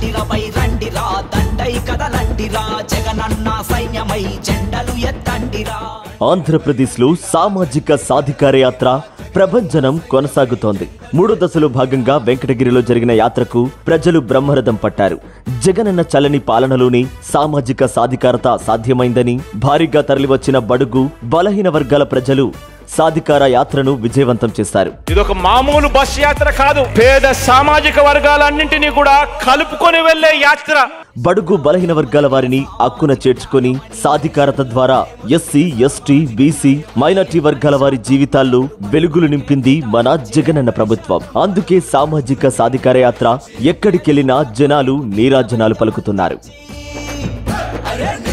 కట్టెలపై రండిరా దండై కదలండిరా జగనన్న సైన్యమై జెండలు ఎత్తండిరా ఆంధ్రప్రదేశ్లో సామాజిక సాధికార యాత్ర ప్రభంజనం కొనసాగుతోంది మూడో దశలో భాగంగా వెంకటగిరిలో జరిగిన యాత్రకు ప్రజలు బ్రహ్మరథం పట్టారు జగనన్న చలని పాలనలోనే సామాజిక సాధికారత సాధ్యమైందని భారీగా తరలివచ్చిన బడుగు బలహీన వర్గాల ప్రజలు సాధికార యాత్రను విజయవంతం చేశారు ఇది ఒక మామూలు బస్ యాత్ర కాదు పేద సామాజిక వర్గాలన్నింటినీ కూడా కలుపుకొని వెళ్లే యాత్ర బడుగు బలహీన వర్గాల వారిని అక్కున చేర్చుకొని సాధికారత ద్వారా ఎస్సీ ఎస్టీ బీసీ మైనార్టీ వర్గాల వారి జీవితాల్లో వెలుగులు నింపింది మన జగనన్న ప్రభుత్వం అందుకే సామాజిక సాధికార యాత్ర ఎక్కడికెళ్లినా జనాలు నీరాజనాలు పలుకుతున్నారు అరే